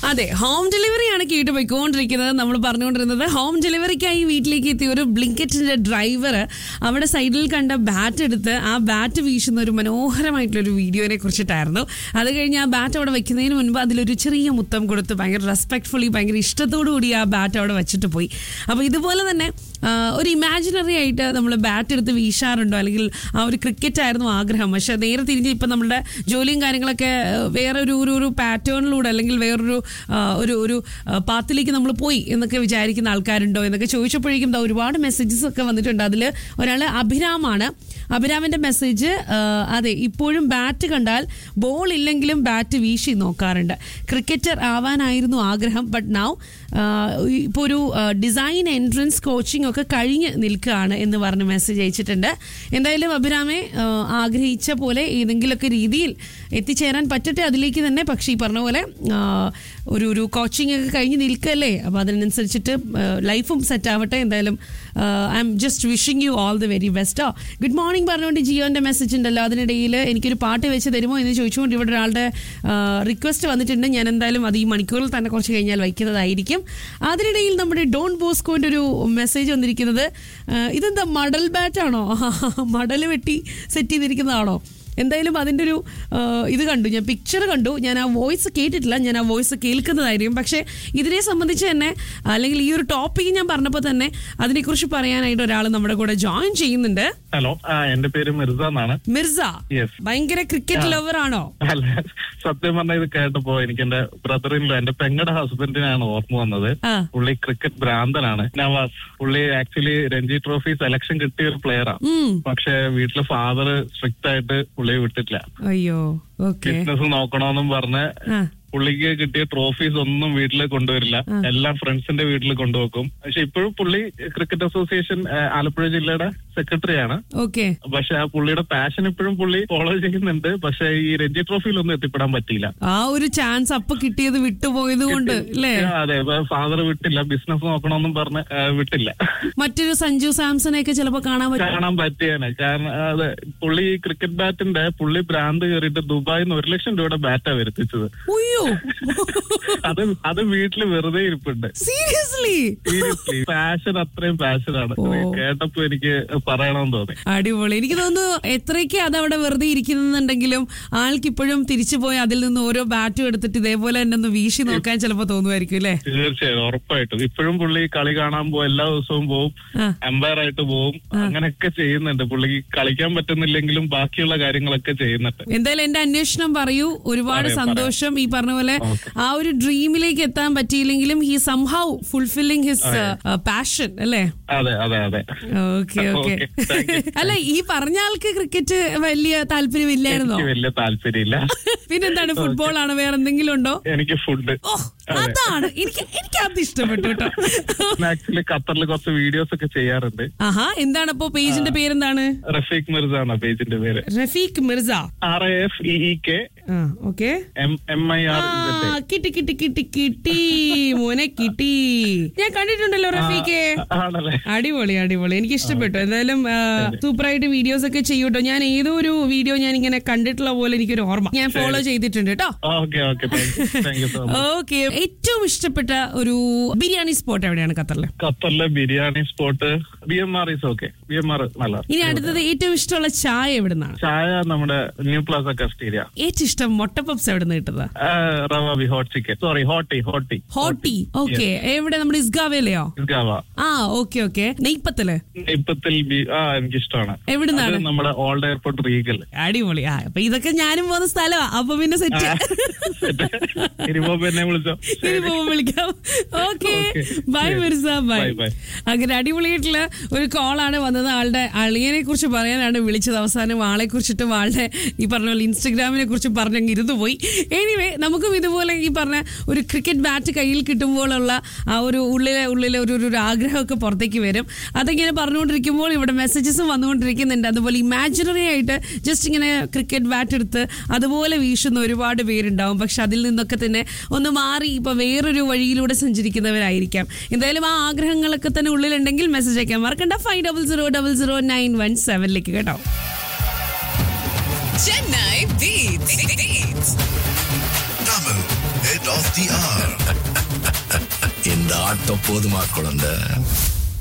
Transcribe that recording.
അതെ ഹോം ഡെലിവറിയാണ് കേട്ട് പോയിക്കൊണ്ടിരിക്കുന്നത് നമ്മൾ പറഞ്ഞുകൊണ്ടിരുന്നത് ഹോം ഡെലിവറിക്കായി വീട്ടിലേക്ക് എത്തിയ ഒരു ബ്ലിങ്കറ്റിന്റെ ഡ്രൈവർ അവിടെ സൈഡിൽ കണ്ട ബാറ്റ് എടുത്ത് ആ ബാറ്റ് വീശുന്ന ഒരു മനോഹരമായിട്ടുള്ള ഒരു വീഡിയോനെ കുറിച്ചിട്ടായിരുന്നു അത് കഴിഞ്ഞ് ആ ബാറ്റ് അവിടെ വെക്കുന്നതിന് മുൻപ് അതിലൊരു ചെറിയ മുത്തം കൊടുത്ത് ഭയങ്കര റെസ്പെക്ട്ഫുള്ളി ഭയങ്കര ഇഷ്ടത്തോടു കൂടി ആ ബാറ്റ് അവിടെ വെച്ചിട്ട് പോയി അപ്പോൾ ഇതുപോലെ തന്നെ ആ, ഒരു ഇമാജിനറി ആയിട്ട് നമ്മൾ ബാറ്റ് എടുത്ത് വീശാറുണ്ടോ അല്ലെങ്കിൽ ആ ഒരു ക്രിക്കറ്റ് ആയിരുന്നു ആഗ്രഹം പക്ഷെ നേരെ തിരിഞ്ഞ് ഇപ്പം നമ്മുടെ ജോലിയും കാര്യങ്ങളൊക്കെ ആ, വേറെ ഒരു ഒരു ഒരു പാറ്റേണിലൂടെ അല്ലെങ്കിൽ വേറൊരു ആ, ഒരു ഒരു പാത്തിലേക്ക് നമ്മൾ പോയി എന്നൊക്കെ വിചാരിക്കുന്ന ആൾക്കാരുണ്ടോ എന്നൊക്കെ ചോദിച്ചപ്പോഴേക്കും ദാ ഒരുപാട് മെസ്സേജസ് ഒക്കെ വന്നിട്ടുണ്ട് അതിൽ ഒരാൾ അഭിരാമാണ് അഭിരാമിന്റെ മെസ്സേജ് അതെ ഇപ്പോഴും ബാറ്റ് കണ്ടാൽ ബോൾ ഇല്ലെങ്കിലും ബാറ്റ് വീശി നോക്കാറുണ്ട് ക്രിക്കറ്റർ ആവാനായിരുന്നു ആഗ്രഹം ബട്ട് നൗ ഇപ്പോൾ ഒരു ഡിസൈൻ എൻട്രൻസ് കോച്ചിങ് ഒക്കെ കഴിഞ്ഞ് നിൽക്കുകയാണ് എന്ന് പറഞ്ഞ് മെസ്സേജ് അയച്ചിട്ടുണ്ട് എന്തായാലും അഭിരാമെ ആ, ആഗ്രഹിച്ച പോലെ ഏതെങ്കിലുമൊക്കെ രീതിയിൽ എത്തിച്ചേരാൻ പറ്റട്ടെ അതിലേക്ക് തന്നെ പക്ഷേ ഈ പറഞ്ഞ പോലെ ആ, ഒരു ഒരു കോച്ചിങ് ഒക്കെ കഴിഞ്ഞ് നിൽക്കല്ലേ അപ്പോൾ അതിനനുസരിച്ചിട്ട് ലൈഫും സെറ്റ് ആവട്ടെ എന്തായാലും I'm just wishing you all the very best good morning പറഞ്ഞുകൊണ്ട് ജിയോന്റെ മെസ്സേജ് ഉണ്ടല്ലോ അതിനിടയിൽ എനിക്കൊരു പാട്ട് വെച്ച് തരുമോ എന്ന് ചോദിച്ചുകൊണ്ട് ഇവിടെ ഒരാളുടെ റിക്വസ്റ്റ് വന്നിട്ടുണ്ട് ഞാൻ എന്തായാലും അത് ഈ മണിക്കൂറിൽ തന്നെ കുറച്ച് കഴിഞ്ഞാൽ വയ്ക്കുന്നതായിരിക്കും അതിനിടയിൽ നമ്മുടെ ഡോൺ ബോസ്കോന്റെ ഒരു മെസ്സേജ് വന്നിരിക്കുന്നത് ആ, ഇതെന്താ മടൽ ബാറ്റാണോ മടൽ വെട്ടി സെറ്റ് ചെയ്തിരിക്കുന്നതാണോ എന്തായാലും അതിൻ്റെ ഒരു ആ, ഇത് കണ്ടു ഞാൻ പിക്ചർ കണ്ടു ഞാൻ ആ വോയിസ് കേട്ടിട്ടില്ല ഞാൻ ആ വോയിസ് കേൾക്കുന്നതായിരിക്കും പക്ഷേ ഇതിനെ സംബന്ധിച്ച് തന്നെ അല്ലെങ്കിൽ ഈ ഒരു ടോപ്പിക് ഞാൻ പറഞ്ഞപ്പോൾ തന്നെ അതിനെക്കുറിച്ച് പറയാനായിട്ട് ഒരാൾ നമ്മുടെ കൂടെ ജോയിൻ ചെയ്യുന്നുണ്ട് ഹലോ ആ എന്റെ പേര് മിർസ എന്നാണ് മിർസ Yes. ഭയങ്കര ക്രിക്കറ്റ് ലവർ ആണോ അല്ല സത്യം പറഞ്ഞ ഇത് കേട്ടപ്പോ എനിക്ക് എന്റെ ബ്രദറിനിലോ എന്റെ പെങ്ങടെ ഹസ്ബൻഡിനാണ് ഓർമ്മ വന്നത് ആ. പുള്ളി ക്രിക്കറ്റ് ഭ്രാന്തനാണ് നവാസ് പുള്ളി ആക്ച്വലി രഞ്ജി ട്രോഫി സെലക്ഷൻ കിട്ടിയ ഒരു പ്ലെയറാണ് ഉം പക്ഷെ വീട്ടിലെ ഫാദർ സ്ട്രിക്റ്റ് ആയിട്ട് പുള്ളിയെ വിട്ടിട്ടില്ല അയ്യോ ഓക്കെ ബിസിനസ് നോക്കണമെന്നും പറഞ്ഞ് ആ പുള്ളിക്ക് കിട്ടിയ ട്രോഫീസ് ഒന്നും വീട്ടിൽ കൊണ്ടുവരില്ല എല്ലാം ഫ്രണ്ട്സിന്റെ വീട്ടിൽ കൊണ്ടുവെക്കും പക്ഷെ ഇപ്പോഴും പുള്ളി ക്രിക്കറ്റ് അസോസിയേഷൻ ആ, ആലപ്പുഴ ജില്ലയുടെ സെക്രട്ടറിയാണ് ഓക്കെ പക്ഷെ ആ പുള്ളിയുടെ പാഷൻ ഇപ്പോഴും പുള്ളി ഫോളോ ചെയ്യുന്നുണ്ട് പക്ഷെ ഈ രഞ്ജി ട്രോഫിയിലൊന്നും എത്തിപ്പെടാൻ പറ്റിയില്ല ആ ഒരു ചാൻസ് അപ്പൊ കിട്ടിയത് വിട്ടുപോയത് കൊണ്ട് അല്ലേ അതെ ഫാദർ വിട്ടില്ല ബിസിനസ് നോക്കണമെന്നും പറഞ്ഞ് ആ, വിട്ടില്ല മറ്റൊരു സഞ്ജു സാംസനെ ഒക്കെ ചിലപ്പോ കാണാൻ പറ്റും കാണാൻ പറ്റിയാണ് കാരണം അതെ പുള്ളി ഈ ക്രിക്കറ്റ് ബാറ്റിന്റെ പുള്ളി ഭ്രാന്ത് കയറിയിട്ട് ദുബായിൽ നിന്ന് ഒരു ലക്ഷം രൂപയുടെ ബാറ്റാ വരുത്തിച്ചത് ഉയ്യോ അത് അത് വീട്ടില് വെറുതെ ഇരിപ്പുണ്ട് സീരിയസ്ലി സീരിയസ്ലി പാഷൻ അത്രയും പാഷനാണ് ഓ. കേട്ടപ്പോ എനിക്ക് പറയണമെന്ന് തോന്നി അടിപൊളി എനിക്ക് തോന്നുന്നു എത്രയൊക്കെ അത് അവിടെ വെറുതെ ഇരിക്കുന്നുണ്ടെങ്കിലും ആൾക്ക് ഇപ്പോഴും തിരിച്ചു പോയി അതിൽ നിന്ന് ഓരോ ബാറ്റും എടുത്തിട്ട് ഇതേപോലെ തന്നെ ഒന്ന് വീശി നോക്കാൻ ചിലപ്പോ തോന്നുമായിരിക്കും അല്ലേ തീർച്ചയായും ഉറപ്പായിട്ടും ഇപ്പോഴും പുള്ളി കളി കാണാൻ പോകും എല്ലാ ദിവസവും പോവും ആ. എംപയർ ആയിട്ട് പോവും അങ്ങനെയൊക്കെ ചെയ്യുന്നുണ്ട് പുള്ളിക്ക് കളിക്കാൻ പറ്റുന്നില്ലെങ്കിലും ബാക്കിയുള്ള കാര്യങ്ങളൊക്കെ ചെയ്യുന്നുണ്ട് എന്തായാലും എന്റെ അന്വേഷണം പറയൂ ഒരുപാട് പറയാം, സന്തോഷം ഈ പറഞ്ഞ പോലെ ആ ഒരു ഡ്രീമിലേക്ക് എത്താൻ പറ്റിയില്ലെങ്കിലും he somehow fulfilling his passion അല്ലേ അതെ അതെ അതെ okay okay Okay, thank you. അല്ല ഈ പറഞ്ഞ ആൾക്ക് ക്രിക്കറ്റ് വലിയ താല്പര്യമില്ലായിരുന്നോ എനിക്ക് വലിയ താല്പര്യമില്ല പിന്നെന്താണ് ഫുട്ബോൾ ആണോ വേറെ എന്തെങ്കിലും ഉണ്ടോ എനിക്ക് ഫുഡ് ഓ അതാണ് എനിക്ക് എനിക്ക് അത് ഇഷ്ടപ്പെട്ടു കേട്ടോ ആക്ച്വലി ഖത്തറിൽ കുറച്ച് വീഡിയോസ് ഒക്കെ ചെയ്യാറുണ്ട് ആഹാ എന്താണ് അപ്പോ പേജിന്റെ പേരെന്താണ് റഫീഖ് മിർസ ആണ് പേജിന്റെ പേര് Rafeeq Mirza R A F E K ആ okay M M I R കിട്ടി കിട്ടി കിട്ടി കിട്ടി മോനെ കിട്ടി ഞാൻ കണ്ടിട്ടുണ്ടല്ലോ റഫീഖെ ആണല്ലേ അടിപൊളി അടിപൊളി എനിക്ക് ഇഷ്ടപ്പെട്ടു എന്തായാലും സൂപ്പറായിട്ട് വീഡിയോസ് ഒക്കെ ചെയ്യൂട്ടോ ഞാൻ ഏതോ ഒരു വീഡിയോ ഞാൻ ഇങ്ങനെ കണ്ടിട്ടുള്ള പോലെ എനിക്കൊരു ഓർമ്മ ഞാൻ ഫോളോ ചെയ്തിട്ടുണ്ട് കേട്ടോ okay okay thank you so much okay ഏറ്റവും ഇഷ്ടപ്പെട്ട ഒരു ബിരിയാണി സ്പോട്ട് എവിടെയാണ് ഖത്തറില് ഖത്തറിലെ biryani spot B M R is okay B M R നല്ല ഇനി അടുത്തത് ഏറ്റവും ഇഷ്ടമുള്ള ചായ എവിടുന്നാണ് ചായ നമ്മുടെ ന്യൂ പ്ലാസ കസ്റ്റീരിയ ഏറ്റവും ഇഷ്ടം മുട്ട പപ്സ് എവിടെ നിന്ന് കിട്ടുന്നത് റവാബി ഹോട്ട് ചിക്കൻ സോറി ഹോട്ടി ഹോട്ടി ഹോട്ടി ഓക്കെ എവിടെ നമ്മുടെ ഇസ്ഗാവേലയോ ഗാവ ആ ഓക്കെ ഓക്കെ നെയ്പ്പത്തില് ഇപ്പത്തിൽ ബി ആ എനിക്കിഷ്ടമാണ് എവിടുന്നാണ് അത് നമ്മുടെ ഓൾഡ് എയർപോർട്ട് റീഗൽ അടിപൊളി ആ അപ്പൊ ഇതൊക്കെ ഞാനും പോകുന്ന സ്ഥലമാ അപ്പൊ പിന്നെ സെറ്റ് ഇനിയിപ്പോ എന്നെ വിളിച്ചോ ഇനി പോകുമ്പോ വിളിക്കാം okay Okay. Bye Yes. Mirza bye Bye, bye. അങ്ങനെ അടിപൊളിയായിട്ടുള്ള ഒരു കോളാണ് വന്നത് ആളുടെ അളിയനെ കുറിച്ച് പറയാനാണ് വിളിച്ചത് അവസാനം ആളെ കുറിച്ചിട്ടും ആളുടെ ഈ പറഞ്ഞ പോലെ ഇൻസ്റ്റഗ്രാമിനെ കുറിച്ച് പറഞ്ഞങ്ങ് ഇരുന്നു പോയി എനിവേ നമുക്കും ഇതുപോലെ ഈ പറഞ്ഞ ഒരു ക്രിക്കറ്റ് ബാറ്റ് കയ്യിൽ കിട്ടുമ്പോഴുള്ള ആ ഒരു ഉള്ളിലെ ഉള്ളിലെ ഒരു ഒരു ആഗ്രഹമൊക്കെ പുറത്തേക്ക് വരും അതിങ്ങനെ പറഞ്ഞുകൊണ്ടിരിക്കുമ്പോൾ ഇവിടെ മെസ്സേജസും വന്നുകൊണ്ടിരിക്കുന്നുണ്ട് അതുപോലെ ഇമാജിനറി ആയിട്ട് ജസ്റ്റ് ഇങ്ങനെ ക്രിക്കറ്റ് ബാറ്റ് എടുത്ത് അതുപോലെ വീശുന്ന ഒരുപാട് പേരുണ്ടാവും പക്ഷെ അതിൽ നിന്നൊക്കെ തന്നെ ഒന്ന് മാറി ഇപ്പൊ വേറൊരു വഴിയിലൂടെ സഞ്ചരിക്കുന്നവരായിരിക്കാം എന്തായാലും ആ ആഗ്രഹങ്ങളൊക്കെ തന്നെ ഉള്ളിലുണ്ടെങ്കിൽ മെസ്സേജ് അയക്കാൻ മറക്കണ്ട five double zero double zero nine one സെവനിലേക്ക് കേട്ടോ Chennai Beats. Beats. Tamil, Head of the hour. இந்த ஆட்டம் போதுமா குழந்தை